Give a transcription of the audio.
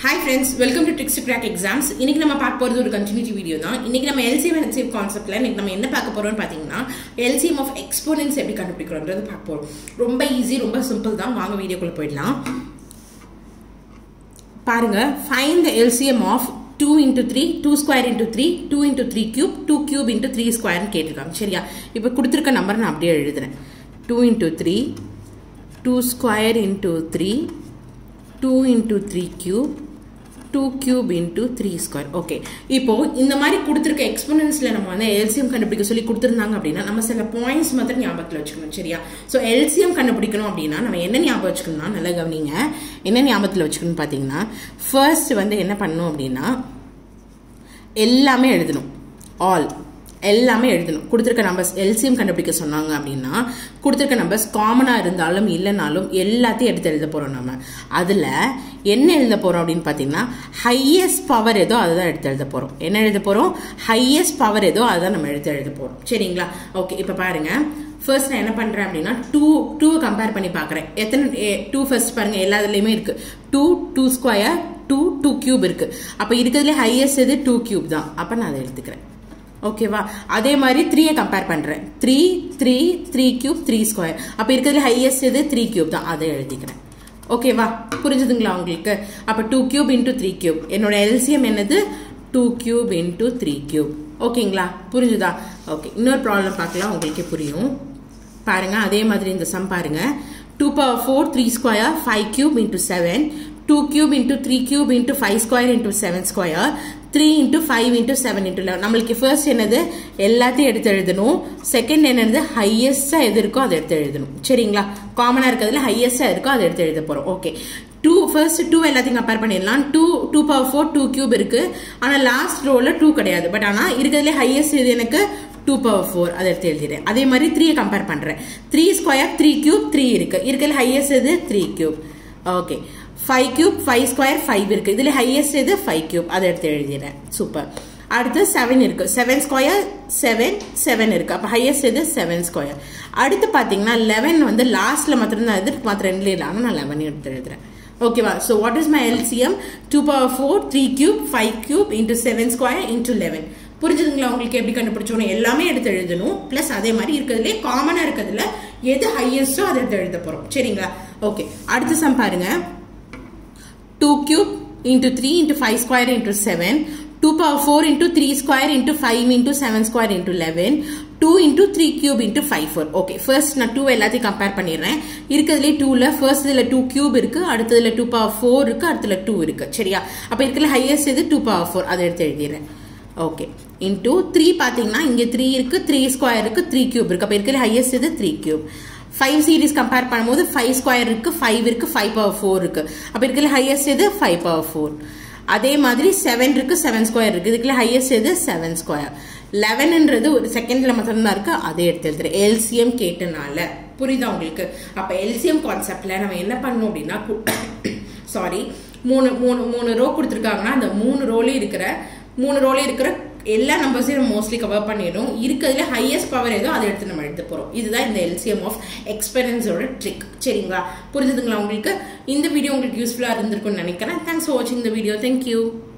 hi friends welcome to tricks crack exams இன்னைக்கு நம்ம பார்க்க போகிறது ஒரு கண்டினியூட்டி வீடியோ தான் இன்னைக்கு நம்ம எல்சிஎம் அண்ட் எல்சிஎம் கான்செப்ட்ல இன்னைக்கு நம்ம என்ன பார்க்க போறோம்னு பார்த்தீங்கன்னா எல்சிஎம் ஆஃப் எக்ஸ்போனன்ஸ் எப்படி கண்டுபிடிக்கிறோன்றது பார்க்க போறோம் ரொம்ப ஈஸி ரொம்ப சிம்பிள் தான் வாங்க வீடியோக்குள்ள போயிடலாம் பாருங்க find the LCM of two into three two square into three two into three cube two cube into three ஸ்கொயர்னு கேட்டிருக்காங்க சரியா இப்போ கொடுத்துருக்க நம்பர் நான் அப்படியே எழுதுறேன் two into three two square into three two into three cube two cube into three square okay இப்போ இந்த மாதிரி கொடுத்துருக்க எக்ஸ்போனன்ஸ்ல நம்ம வந்து எல்சிஎம் கண்டுபிடிக்க சொல்லி கொடுத்துருந்தாங்க அப்படின்னா நம்ம சில பாயிண்ட்ஸ் மாத்திரம் ஞாபகத்தில் வச்சுக்கணும் சரியா ஸோ எல்சிஎம் கண்டுபிடிக்கணும் அப்படின்னா நம்ம என்ன ஞாபகம் வச்சுக்கணும்னா நல்லா கவனிங்க என்ன ஞாபகத்தில் வச்சுக்கணும்னு பார்த்தீங்கன்னா ஃபர்ஸ்ட் வந்து என்ன பண்ணணும் அப்படின்னா எல்லாமே எழுதணும் ஆல் எல்லாமே எழுதணும் கொடுத்துருக்க நம்பர்ஸ் எல்சிஎம் கண்டுபிடிக்க சொன்னாங்க அப்படின்னா கொடுத்துருக்க நம்பர்ஸ் காமனாக இருந்தாலும் இல்லைனாலும் எல்லாத்தையும் எடுத்து எழுத போகிறோம் நம்ம அதில் என்ன எழுத போகிறோம் அப்படின்னு பார்த்தீங்கன்னா ஹையஸ்ட் பவர் ஏதோ அதுதான் எடுத்து எழுத போகிறோம் என்ன எழுத போகிறோம் ஹையஸ்ட் பவர் ஏதோ அதுதான் நம்ம எடுத்து எழுத போகிறோம் சரிங்களா ஓகே இப்போ பாருங்கள் ஃபர்ஸ்ட் நான் என்ன பண்ணுறேன் அப்படின்னா டூ டூ கம்பேர் பண்ணி பார்க்குறேன் எத்தனை டூ ஃபர்ஸ்ட் பாருங்க எல்லாத்துலேயுமே இருக்கு two two square two two cube இருக்கு அப்போ இருக்கிறதுல ஹையஸ்ட் எது டூ கியூப் தான் அப்போ நான் அதை எடுத்துக்கிறேன் ஓகேவா அதே மாதிரி த்ரீயை கம்பேர் பண்ணுறேன் three three three cube three square அப்போ இருக்கிறதுல ஹையஸ்ட் எது த்ரீ கியூப் தான் அதை எழுதிக்கிறேன் ஓகேவா புரிஞ்சுதுங்களா உங்களுக்கு அப்போ two cube into three cube என்னோட எல்சிஎம் என்னது two cube into three cube ஓகேங்களா புரிஞ்சுதா ஓகே இன்னொரு ப்ராப்ளம் பார்க்கலாம் உங்களுக்கே புரியும் பாருங்க அதே மாதிரி இந்த சம் பாருங்க two power four three square five cube into seven two cube into three cube into five square into seven square three into five into seven into eleven நம்மளுக்கு ஃபர்ஸ்ட் என்னது எல்லாத்தையும் எடுத்து எழுதணும் செகண்ட் என்னது ஹையஸ்டா எது இருக்கோ அதை எடுத்து எழுதணும் சரிங்களா காமனா இருக்கிறதுல ஹையஸ்டா இருக்கோ அதை எடுத்து எழுத போறோம் ஓகே டூ ஃபர்ஸ்ட் டூ எல்லாத்தையும் கம்பேர் பண்ணிடலாம் two two power four two cube இருக்கு ஆனா லாஸ்ட் ரோல டூ கிடையாது பட் ஆனா இருக்கிறதுல ஹையஸ்ட் இது எனக்கு டூ பவர் ஃபோர் அதை எடுத்து எழுதிடுறேன் அதே மாதிரி த்ரீயை கம்பேர் பண்றேன் three square three cube three இருக்கு இருக்கிறதுல ஹையஸ்ட் இது three cube okay five cube five square five இருக்கு இதுல ஹையஸ்ட் இது ஃபைவ் கியூப் அதை எடுத்து எழுதிடுறேன் சூப்பர் அடுத்து செவன் இருக்கு செவன் ஸ்கொயர் செவன் செவன் இருக்கு அப்போ ஹையஸ்ட் இது செவன் ஸ்கொயர் அடுத்து பார்த்தீங்கன்னா லெவன் வந்து லாஸ்ட்ல மாத்திரம் தான் இது மற்ற ரெண்டுல இல்லாமல் நான் லெவன் எடுத்து எழுதுறேன் ஓகேவா so what is my LCM two power four three cube five cube into seven square into eleven புரிஞ்சுதுங்களா உங்களுக்கு எப்படி கண்டுபிடிச்சோம் எல்லாமே எடுத்து எழுதணும் பிளஸ் அதே மாதிரி இருக்கிறதுலே காமனா இருக்கிறதுல எது ஹையஸ்டோ அதை எடுத்து எழுத போறோம் சரிங்களா ஓகே அடுத்த சம் பாருங்க two cube into three into five square into seven two power four into three square into five into seven square into eleven two into three cube into five four okay first நான் two எல்லாத்தையும் compare பண்ணிடுறேன் இருக்கிறதுலே டூல first இதுல two cube இருக்கு அடுத்ததுல two power four இருக்கு அடுத்ததுல டூ இருக்கு சரியா அப்ப இருக்கிறதுல ஹையஸ்ட் இது டூ பவர் ஃபோர் அதை எடுத்து எழுதிடுறேன் ஓகே இன்டூ த்ரீ பார்த்தீங்கன்னா இங்கே த்ரீ இருக்கு த்ரீ ஸ்கொயர் இருக்கு த்ரீ கியூப் இருக்கு அப்போ இருக்கிற ஹையஸ்ட் இது three cube five series compare பண்ணும்போது ஃபைவ் ஸ்கொயர் இருக்கு ஃபைவ் இருக்கு ஃபைவ் பவர் ஃபோர் இருக்கு அப்போ இருக்கிற ஹையஸ்ட் இது ஃபைவ் பவர் ஃபோர் அதே மாதிரி செவன் இருக்கு செவன் ஸ்கொயர் இருக்கு இதுக்குள்ள ஹையஸ்ட் இது செவன் ஸ்கொயர் லெவன்ன்றது ஒரு செகண்ட்ல மட்டும் தான் இருக்கு அதே எடுத்து எழுதுறேன் எல்சிஎம் கேட்டனால புரியுதா உங்களுக்கு அப்ப எல்சிஎம் கான்செப்ட்ல நம்ம என்ன பண்ணணும் அப்படின்னா சாரி மூணு மூணு மூணு ரோ கொடுத்துருக்காங்கன்னா அந்த மூணு ரோலையும் இருக்கிற மூணு ரோலையும் இருக்கிற எல்லா நம்பர்ஸையும் நம்ம மோஸ்ட்லி கவர் பண்ணிடும் இருக்கிறதுல ஹையஸ்ட் பவர் ஏதோ அதை எடுத்து நம்ம எடுத்து போகிறோம் இதுதான் இந்த எல்சிஎம் ஆஃப் எக்ஸ்பீரியன்ஸோட ட்ரிக் சரிங்களா புரிஞ்சுதுங்களா உங்களுக்கு இந்த வீடியோ உங்களுக்கு யூஸ்ஃபுல்லாக இருந்திருக்கும்னு நினைக்கிறேன் தேங்க்ஸ் ஃபார் வாட்சிங் இந்த வீடியோ தேங்க்யூ